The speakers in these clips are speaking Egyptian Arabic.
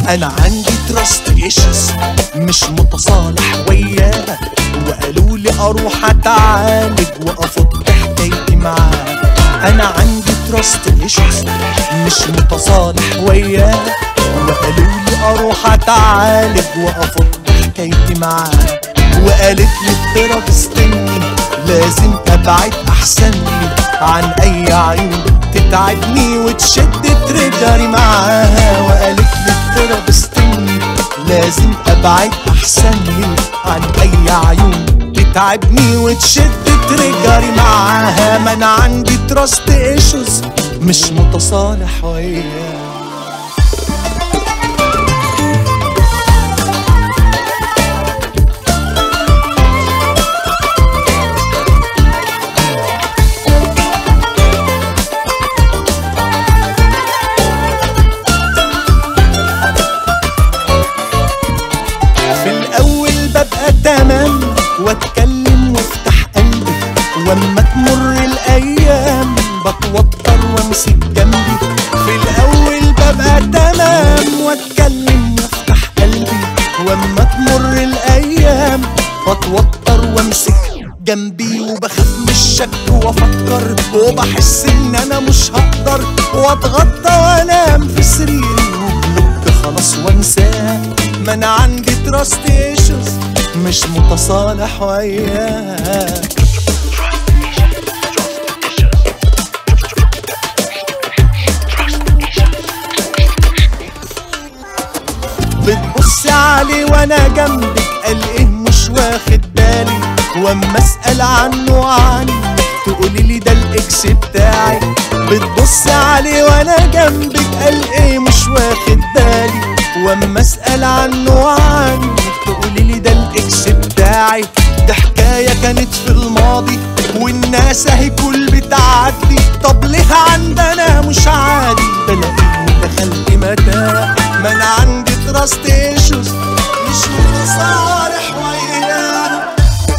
انا عندي تراست ايشوز مش متصالح وياها وقالوا لي اروح اتعالج وافض حكايتي معاها انا عندي تراست ايشوز مش متصالح وياها وقالوا لي اروح اتعالج وافض حكايتي معاها وقالت لي الثيرابيستني لازم ابعد احسن لي عن اي عيون تتعبني وتشد تريجري معاها وقالت لي الثيرابيستني لازم ابعد احسن لي عن اي عيون تتعبني وتشد تريجري معاها ما انا عندي تراست ايشوز مش متصالح وياها في الاول ببقى تمام واتكلم وافتح قلبي واما تمر الايام بتوتر وامسك جنبي في الاول ببقى تمام واتكلم وافتح قلبي واما تمر الايام بتوتر وامسك جنبي وبخاف من الشك وافكر وبحس ان انا مش هقدر واتغطى وانام في سريري وبلوك خلاص وانساها ما انا عندي تراست ايشوز مش متصالح وياها بتبص علي وانا جنبك قال ايه مش واخد بالي واما اسال عنه عني تقولي لي ده الاكس بتاعي بتبص علي وانا جنبك قال ايه مش واخد بالي واما اسال عنه عني تقولي لي ده الاكس بتاعي ده حكايه كانت في الماضي والناس اهي كل بتعدي طب ليه عندنا مش عادي ده الاقيني دخلت متاع ما انا عندي تراست ايشوز مش متصالح وياها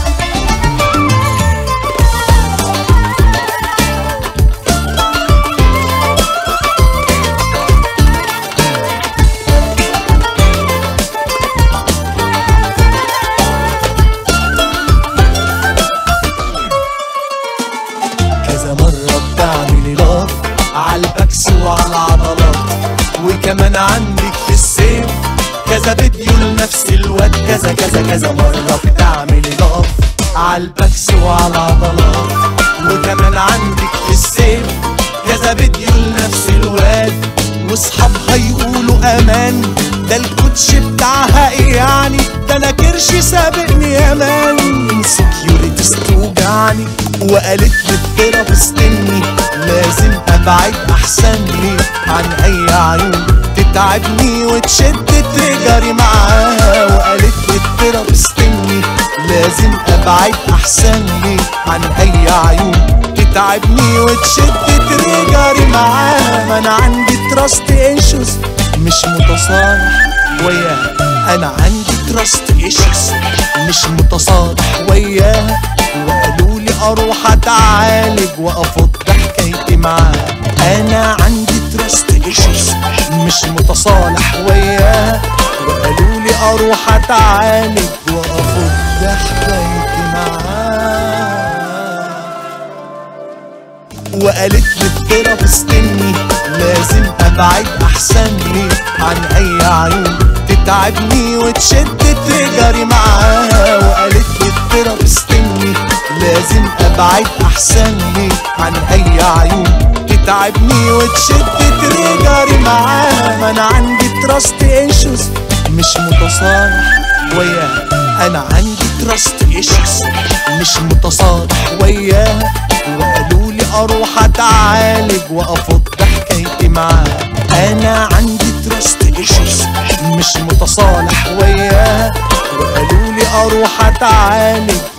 كذا مرة بتعملي لاف عالبكس وعلى العضلات وكمان عندك في السيف كذا فيديو لنفس الواد كذا كذا كذا مرة بتعملي لاف عالبكس وعلى العضلات وكمان عندك في السيف كذا فيديو لنفس الواد واصحابها يقولوا امان ده الكوتش بتاعها ايه يعني ده انا كرشي سابقني يا مان انسكيورتيز توجعني وقالت لي الثيرابيستني لازم ابعد احسن لي عن اي عيون تتعبني وتشد تريجري معاها وقالت لي الثيرابيستني لازم ابعد احسن لي عن اي عيون تتعبني وتشد تريجري معاها ما انا عندي تراست ايشوز مش متصالح وياها انا عندي تراست ايشوز مش متصالح وياها وقالوا لي اروح اتعالج وافض حكايتي معاها انا عندي تراست ايشوز مش متصالح وياها وقالوا لي اروح اتعالج وافض حكايتي معاها وقالت لي الثيرابيستني لازم ابعد احسن لي عن اي عيون تتعبني وتشد تريجري معاها وقالت لي الثيرابيستني لازم ابعد احسن لي عن اي عيون تتعبني وتشد تريجري معاها ما انا عندي تراست ايشوز مش متصالح وياها انا عندي تراست ايشوز مش متصالح وياها وقالوا لي اروح اتعالج وافض حكايتي معاها انا عندي تراست ايشوز مش متصالح وياها وقالوا لي اروح اتعالج